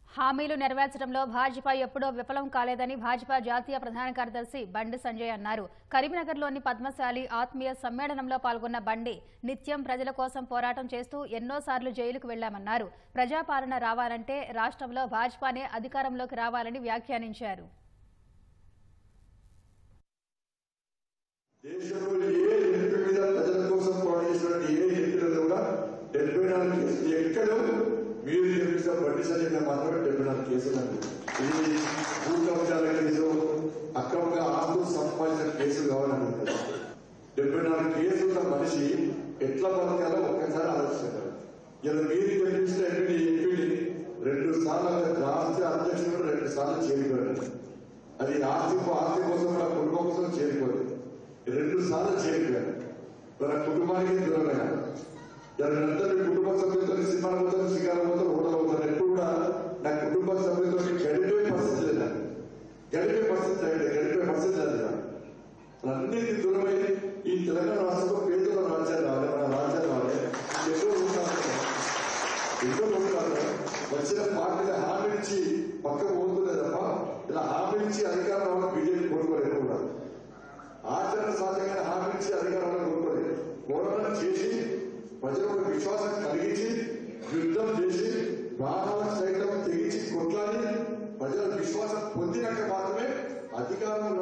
హామీలు నెరవేర్చడంలో భాజపా ఎప్పుడూ విఫలం కాలేదని భాజపా జాతీయ ప్రధాన కార్యదర్శి బండి సంజయ్ అన్నారు కరీంనగర్లోని పద్మశాలి ఆత్మీయ సమ్మేళనంలో పాల్గొన్న బండి నిత్యం ప్రజల కోసం పోరాటం చేస్తూ ఎన్నోసార్లు జైలుకు వెళ్లామన్నారు ప్రజాపాలన రావాలంటే రాష్ట్రంలో భాజపానే అధికారంలోకి రావాలని వ్యాఖ్యానించారు దేశంలో ఏ ఎంపీ మీద ప్రజల కోసం పోరాడిస్తున్న ఏ ఎంపీలలో కూడా డెబ్బై నాలుగు కేసులు ఎక్కడ మీరు చెప్పిన బండి సంజయ్ మాత్రమే డెబ్బై నాలుగు కేసులు అండి ఇది భూ కబ్జాల కేసు అక్రమంగా ఆస్తులు సంపాదించిన కేసులు కావాలనుకుంటారు డెబ్బై నాలుగు కేసులు ఉన్న మనిషి ఎట్లా బతకాలో ఒక్కసారి ఆలోచిస్తారు ఇలా మీరు గెలిపించిన ఎంపీ ఎంపీని రెండు సార్లు రాష్ట్ర అధ్యక్షుడు రెండు సార్లు చేరుకోండి అది ఆస్తి ఆస్తి కోసం మన కుటుంబం కోసం చేరుకోలేదు రెండు సార్లు చేరుకోలేదు మన కుటుంబానికి దూరమైన అందరూ కుటుంబ సభ్యులతో సినిమా పోతారు శిఖరం పోతారు హోటల్ పోతారు ఎప్పుడు కూడా నా కుటుంబ సభ్యులతో గడిపే పరిస్థితి లేదు నాకు. గడిపే పరిస్థితి లేదు గడిపే పరిస్థితి లేదు నాకు. అన్నిటి దూరమై ఈ తెలంగాణ రాష్ట్రంలో పేదల రాజ్యాలు రావాలి మన రాజ్యాలు రావాలి ఎన్నో ఉంటారు ఎన్నో ఉంటారు వచ్చిన పార్టీల హామీ ఇచ్చి పక్కకు పోతుందే తప్ప ఇలా హామీ ఇచ్చి అధికారం రావడం బీజేపీ కోరుకోలేదు కూడా ఆచరణ సాధ్యమైన హామీ ఇచ్చి అధికారంలో కోరుకోలేదు పోరాటం చేసి ప్రజలకు విశ్వాసం కలిగించి యుద్ధం చేసి ప్రాణాలకు సైతం తెగించి కొట్లాడి ప్రజల విశ్వాసం పొందినాక మాత్రమే అధికారంలో